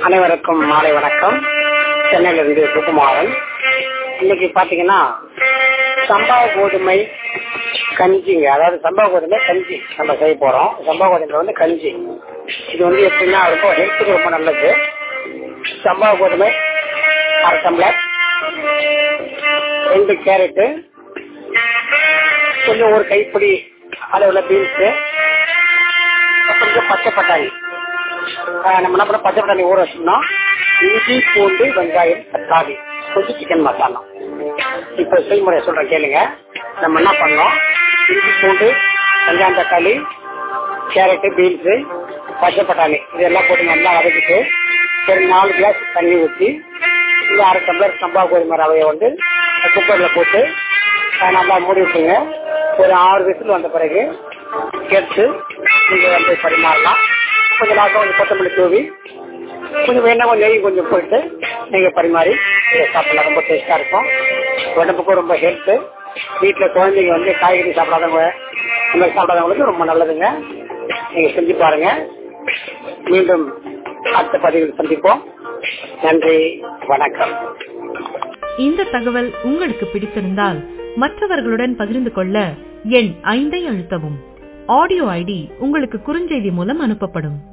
அனைவருக்கும் மாலை வணக்கம் சென்னையிலிருந்து சுகுமாரன் இன்னைக்கு பாத்தீங்கன்னா சம்பா கோதுமை கஞ்சிங்க அதாவது சம்பா கோதுமை கஞ்சி நம்ம செய்ய போறோம் சம்பா கோதுமை வந்து கஞ்சி இது வந்து எப்படின்னா ரொம்ப ஹெல்த்துக்கு ரொம்ப நல்லது சம்பா கோதுமை அரை டம்ளர் ரெண்டு கேரட்டு கொஞ்சம் ஒரு கைப்பிடி அளவுல பீன்ஸு கொஞ்சம் பச்சை பட்டாணி ஆஹ் நம்ம என்ன பண்ண பச்சை பட்டாணி ஊற வச்சோம்னா இஞ்சி பூண்டு வெங்காயம் தக்காளி கொஞ்சம் சிக்கன் மசாலா இப்ப செய்முறை சொல்றேன் கேளுங்க நம்ம என்ன பண்ணோம் இஞ்சி பூண்டு வெங்காயம் தக்காளி கேரட்டு பீன்ஸு பச்சை பட்டாணி இதெல்லாம் போட்டு நல்லா வதக்கிட்டு ஒரு நாலு கிளாஸ் தண்ணி ஊற்றி இந்த அரை டம்ளர் சம்பா கோதுமை ரவையை வந்து குக்கர்ல போட்டு ஆஹ் நல்லா மூடி விட்டுருங்க ஒரு ஆறு விசில் வந்த பிறகு எடுத்து நீங்க வந்து பரிமாறலாம் கொஞ்சம் லாஸ்ட் கொஞ்சம் கொத்தமல்லி தூவி கொஞ்சம் வேணா கொஞ்சம் நெய் கொஞ்சம் போயிட்டு நீங்க பரிமாறி இதை சாப்பிடலாம் ரொம்ப டேஸ்டா இருக்கும் உடம்புக்கும் ரொம்ப ஹெல்த் வீட்டுல குழந்தைங்க வந்து காய்கறி சாப்பிடாதவங்க இந்த மாதிரி சாப்பிடாதவங்களுக்கு ரொம்ப நல்லதுங்க நீங்க செஞ்சு பாருங்க மீண்டும் அடுத்த பதிவில் சந்திப்போம் நன்றி வணக்கம் இந்த தகவல் உங்களுக்கு பிடித்திருந்தால் மற்றவர்களுடன் பகிர்ந்து கொள்ள எண் ஐந்தை அழுத்தவும் ஆடியோ ஐடி உங்களுக்கு குறுஞ்செய்தி மூலம் அனுப்பப்படும்